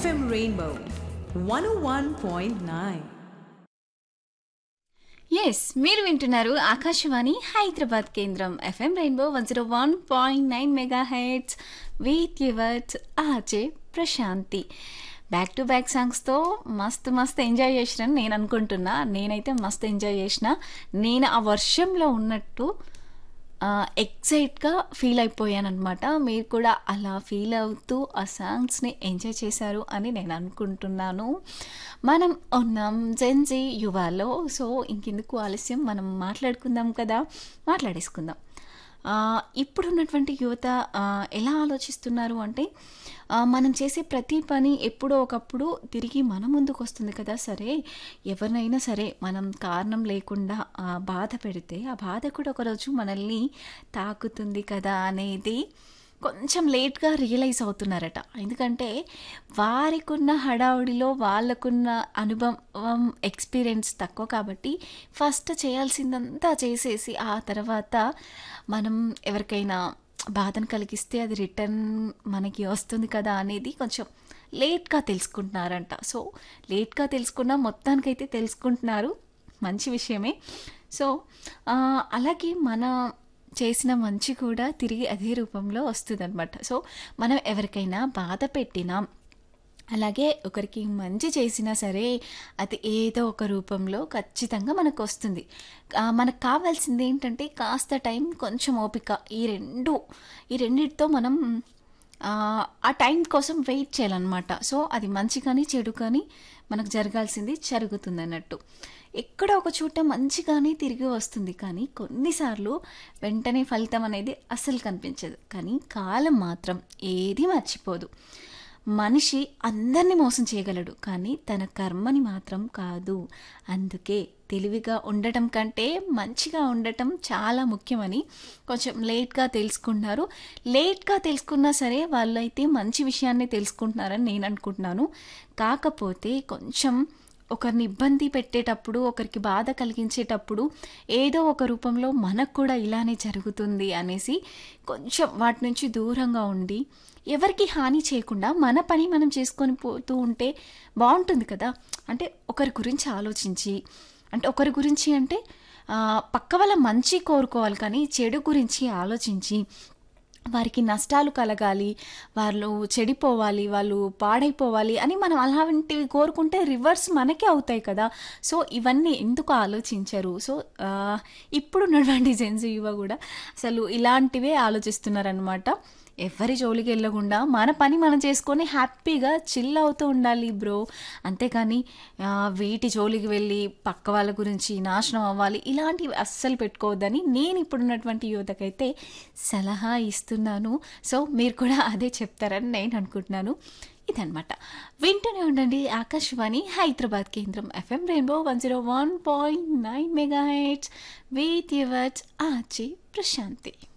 FM Rainbow 101.9. Yes మీరు వింటున్నారు ఆకాశవాణి హైదరాబాద్ కేంద్రం FM rainbow one zero one point nine mega hits with yours RJ Prashanti back to back సాంగ్స్తో మస్తు మస్తు ఎంజాయ్ చేసినని నేను అనుకుంటున్నా నేనైతే మస్తు ఎంజాయ్ చేసిన నేను ఆ వర్షంలో ఉన్నట్టు ఎక్సైట్గా ఫీల్ అయిపోయాను అనమాట మీరు కూడా అలా ఫీల్ అవుతూ ఆ సాంగ్స్ని ఎంజాయ్ చేశారు అని నేను అనుకుంటున్నాను మనం ఉన్నాం జెన్జీ యువాలో సో ఇంకెందుకు ఆలస్యం మనం మాట్లాడుకుందాం కదా మాట్లాడేసుకుందాం ఆ, ఇప్పుడున్నటువంటి యువత ఆ, ఎలా ఆలోచిస్తున్నారు అంటే ఆ, మనం చేసే ప్రతి పని ఎప్పుడో ఒకప్పుడు తిరిగి మన ముందుకు వస్తుంది కదా సరే ఎవరినైనా సరే మనం కారణం లేకుండా ఆ, బాధ పెడితే ఆ బాధ కూడా ఒకరోజు మనల్ని తాకుతుంది కదా అనేది కొంచెం లేట్గా రియలైజ్ అవుతున్నారట ఎందుకంటే వారికున్న హడావుడిలో వాళ్ళకున్న అనుభవం ఎక్స్పీరియన్స్ తక్కువ కాబట్టి ఫస్ట్ చేయాల్సిందంతా చేసేసి ఆ తర్వాత మనం ఎవరికైనా బాధను కలిగిస్తే అది రిటర్న్ మనకి వస్తుంది కదా అనేది కొంచెం లేట్గా తెలుసుకుంటున్నారంట సో లేట్గా తెలుసుకున్న మొత్తానికైతే తెలుసుకుంటున్నారు మంచి విషయమే సో ఆ, అలాగే మన చేసిన మంచి కూడా తిరిగి అదే రూపంలో వస్తుందన్నమాట సో మనం ఎవరికైనా బాధ పెట్టినా అలాగే ఒకరికి మంచి చేసినా సరే అది ఏదో ఒక రూపంలో ఖచ్చితంగా మనకు వస్తుంది ఆ, మనకు కావాల్సింది ఏంటంటే కాస్త టైం కొంచెం ఓపిక ఈ రెండు ఈ రెండిటితో మనం ఆ, ఆ టైం కోసం వెయిట్ చేయాలన్నమాట సో అది మంచి కానీ చెడు కానీ మనకు జరగాల్సింది జరుగుతుంది అన్నట్టు ఎక్కడ ఒక చోట మంచిగానే తిరిగి వస్తుంది కానీ కొన్నిసార్లు వెంటనే ఫలితం అనేది అస్సలు కనిపించదు కానీ కాలం మాత్రం ఏది మర్చిపోదు మనిషి అందరినీ మోసం చేయగలడు కానీ తన కర్మని మాత్రం కాదు అందుకే తెలివిగా ఉండటం కంటే మంచిగా ఉండటం చాలా ముఖ్యమని కొంచెం లేట్గా తెలుసుకుంటున్నారు లేట్గా తెలుసుకున్నా సరే వాళ్ళైతే మంచి విషయాన్ని తెలుసుకుంటున్నారని నేను అనుకుంటున్నాను కాకపోతే కొంచెం ఒకరిని ఇబ్బంది పెట్టేటప్పుడు ఒకరికి బాధ కలిగించేటప్పుడు ఏదో ఒక రూపంలో మనకు కూడా ఇలానే జరుగుతుంది అనేసి కొంచెం వాటి నుంచి దూరంగా ఉండి ఎవరికి హాని చేయకుండా మన పని మనం చేసుకొని పోతూ ఉంటే బాగుంటుంది కదా అంటే ఒకరి గురించి ఆలోచించి అంటే ఒకరి గురించి అంటే ఆ, పక్క వాళ్ళ మంచి కోరుకోవాలి కానీ చెడు గురించి ఆలోచించి వారికి నష్టాలు కలగాలి వాళ్ళు చెడిపోవాలి వాళ్ళు పాడైపోవాలి అని మనం అలాంటివి కోరుకుంటే రివర్స్ మనకే అవుతాయి కదా సో ఇవన్నీ ఎందుకు ఆలోచించరు సో ఆ, ఇప్పుడున్నటువంటి జెన్స్ యువ కూడా అసలు ఇలాంటివే ఆలోచిస్తున్నారనమాట ఎవరి జోలికి వెళ్ళకుండా మన పని మనం చేసుకొని హ్యాపీగా చిల్ అవుతూ ఉండాలి బ్రో అంతేకాని ఆ, వీటి జోలికి వెళ్ళి పక్క వాళ్ళ గురించి నాశనం అవ్వాలి ఇలాంటివి అస్సలు పెట్టుకోవద్దని నేను ఇప్పుడున్నటువంటి యువతకైతే సలహా ఇస్తున్నాను సో మీరు కూడా అదే చెప్తారని నేను అనుకుంటున్నాను ఇదనమాట వింటూనే ఉండండి ఆకాశవాణి హైదరాబాద్ కేంద్రం FM rainbow one zero one point nine mega hits with yours RJ Prashanti